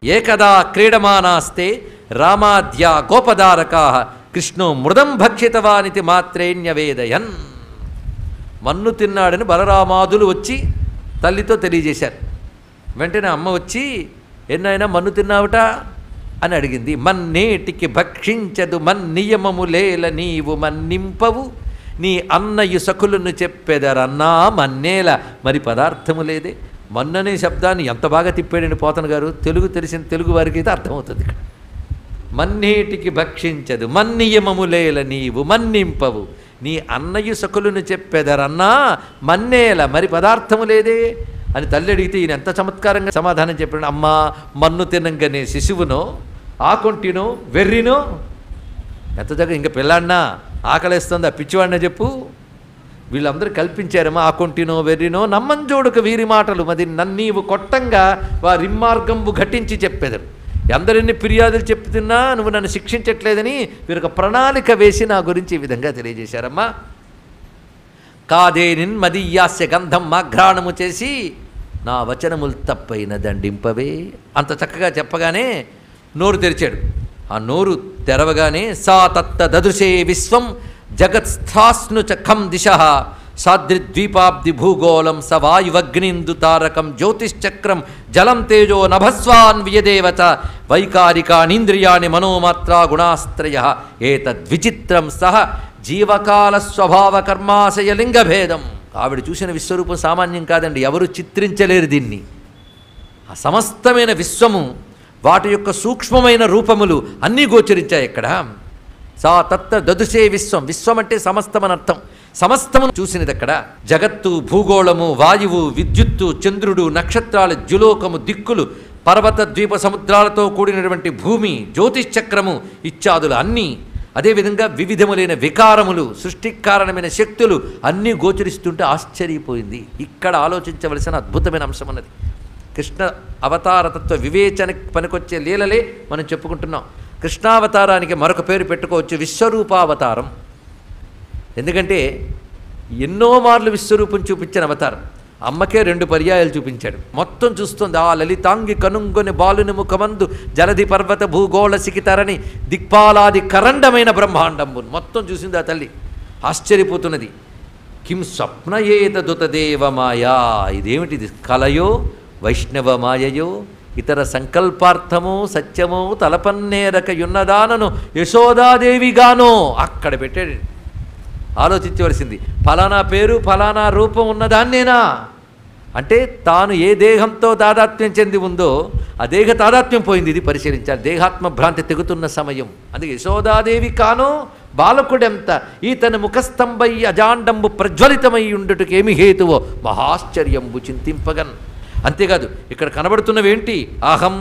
ఏకదా క్రీడమానాస్తే రామాద్య గోపదారకా కృష్ణో మృదం భక్షితవానితి మాత్రేణ్యవేదయన్ మన్ను తిన్నాడని బలరామాదులు వచ్చి తల్లితో తెలియజేశారు వెంటనే అమ్మ వచ్చి ఎన్నైనా మన్ను తిన్నావుట అని అడిగింది మన్నేటికి భక్షించదు మన్నియమములేల నీవు మన్నింపవు నీ అన్నయ్య సకులను చెప్పెదరన్నా మన్నేల మరి పదార్థము లేదే మన్ననే శబ్దాన్ని ఎంత బాగా తిప్పాడండి పోతన గారు తెలుగు తెలిసిన తెలుగు వారికి అయితే అర్థమవుతుంది ఇక్కడ మన్నేటికి భక్షించదు మన్నియమములేల నీవు మన్నింపవు నీ అన్నయ్య సకులను చెప్పెదరన్నా మన్నేల మరి పదార్థము లేదే అని తల్లి అడిగితే ఈయన ఎంత చమత్కారంగా సమాధానం చెప్పాడు అమ్మా మన్ను తినంగానే శిశువునో ఆకొంటినో వెర్రినో ఎంత దగ్గర ఇంకా పిల్లాడినా ఆకలేస్తుందా పిచ్చివాడినా చెప్పు వీళ్ళందరూ కల్పించారమ్మా ఆ కొంటినో వెర్రినో నమ్మంజోడుకు వీరి మాటలు మరి నన్నీవు కొట్టంగా వారిమ్మార్గంబు ఘటించి చెప్పెదరు ఎందరిన్ని ఫిర్యాదులు చెప్తున్నా నువ్వు నన్ను శిక్షించట్లేదని వీరొక ప్రణాళిక వేసి నా గురించి ఈ విధంగా తెలియజేశారమ్మా కాదేనిన్ మదీయాస్య గంధం మాఘ్రాణము చేసి నా వచనములు తప్పైన దండింపవే అంత చక్కగా చెప్పగానే నోరు తెరిచాడు ఆ నోరు తెరవగానే సా తత్త దదృశే విశ్వం జగత్స్థాస్ను చఖం దిశ సాద్రిద్వీపాబ్ది భూగోళం స వాయువగ్నిందు తారకం జ్యోతిశ్చక్రం జలం తేజో నభస్వాన్ వియదేవచ వైకారికానీంద్రియాణి మనోమాత్రా గుణాస్త్రయ ఏతద్విచిత్రం సహ జీవకాల స్వభావ కర్మాశయ లింగభేదం ఆవిడ చూసిన విశ్వరూపం సామాన్యం కాదండి ఎవరు చిత్రించలేరు దీన్ని ఆ సమస్తమైన విశ్వము వాటి యొక్క సూక్ష్మమైన రూపములు అన్నీ గోచరించాయి ఇక్కడ సా తత్త దదుసే విశ్వం విశ్వం అంటే సమస్తమని అర్థం సమస్తమును చూసినది అక్కడ జగత్తు భూగోళము వాయువు విద్యుత్తు చంద్రుడు నక్షత్రాలు ద్యులోకము దిక్కులు పర్వత ద్వీప సముద్రాలతో కూడినటువంటి భూమి జ్యోతిశ్చక్రము ఇత్యాదులు అన్నీ అదేవిధంగా వివిధములైన వికారములు సృష్టికి కారణమైన శక్తులు అన్నీ గోచరిస్తుంటే ఆశ్చర్యపోయింది ఇక్కడ ఆలోచించవలసిన అద్భుతమైన అంశం అన్నది కృష్ణ అవతారతత్వ వివేచనకి పనికొచ్చే లీలలే మనం చెప్పుకుంటున్నాం కృష్ణావతారానికి మరొక పేరు పెట్టుకోవచ్చు విశ్వరూపావతారం ఎందుకంటే ఎన్నో మార్లు విశ్వరూపం చూపించిన అవతారం అమ్మకే రెండు పర్యాయాలు చూపించాడు మొత్తం చూస్తుంది ఆ లలితాంగి కనుంగొని బాలుని ముఖమందు జలధి పర్వత భూగోళ సికితరని దిక్పాలాది కరండమైన బ్రహ్మాండంబు మొత్తం చూసింది ఆ తల్లి ఆశ్చర్యపోతున్నది కిం స్వప్నయేతదుతదేవమాయా ఇదేమిటిది కలయో వైష్ణవ మాయయో ఇతర సంకల్పార్థమో సత్యమో తలపన్నేరకయున్నదానను యశోదాదేవిగానో అక్కడ పెట్టాడు ఆలోచించవలసింది ఫలానా పేరు ఫలానా రూపం ఉన్నదాన్నేనా అంటే తాను ఏ దేహంతో తాదాత్మ్యం చెంది ఉందో ఆ దేహ తాదాత్మ్యం పోయింది ఇది పరిశీలించాలి దేహాత్మ భ్రాంతి తెగుతున్న సమయం అందుకే యశోదాదేవి కానో బాలకుడెంత ఈతని ముఖస్తంభై అజాండంబు ప్రజ్వలితమై ఉండుటకేమి హేతువో మహాశ్చర్యంబు చింతింపగన్ అంతేకాదు ఇక్కడ కనబడుతున్నవేంటి అహం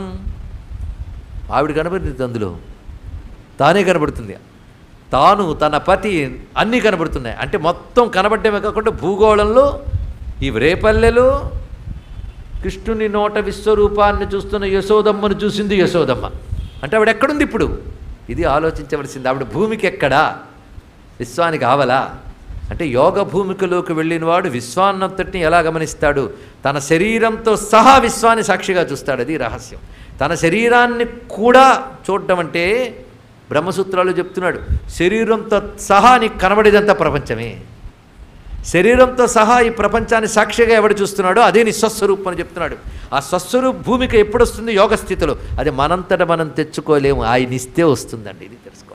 ఆవిడ కనబడుతుంది అందులో తానే కనబడుతుంది తాను తన పతి అన్నీ కనబడుతున్నాయి అంటే మొత్తం కనబడమే కాకుండా భూగోళంలో ఈ రేపల్లెలో కృష్ణుని నోట విశ్వరూపాన్ని చూస్తున్న యశోదమ్మను చూసింది యశోదమ్మ అంటే ఆవిడ ఎక్కడుంది ఇప్పుడు ఇది ఆలోచించవలసింది ఆవిడ భూమికి ఎక్కడా విశ్వానికి ఆవలా అంటే యోగ భూమికలోకి వెళ్ళినవాడు విశ్వాన్నంతటిని ఎలా గమనిస్తాడు తన శరీరంతో సహా విశ్వాన్ని సాక్షిగా చూస్తాడు అది రహస్యం తన శరీరాన్ని కూడా చూడటం అంటే బ్రహ్మసూత్రాలు చెప్తున్నాడు శరీరంతో సహా నీకు కనబడేదంతా ప్రపంచమే శరీరంతో సహా ఈ ప్రపంచాన్ని సాక్షిగా ఎవడు చూస్తున్నాడో అదే నీ స్వస్వరూపం అని చెప్తున్నాడు ఆ స్వస్వరూప భూమిక ఎప్పుడు వస్తుంది యోగ స్థితిలో అది మనంతట మనం తెచ్చుకోలేము ఆయన ఇస్తే వస్తుందండి ఇది తెలుసుకో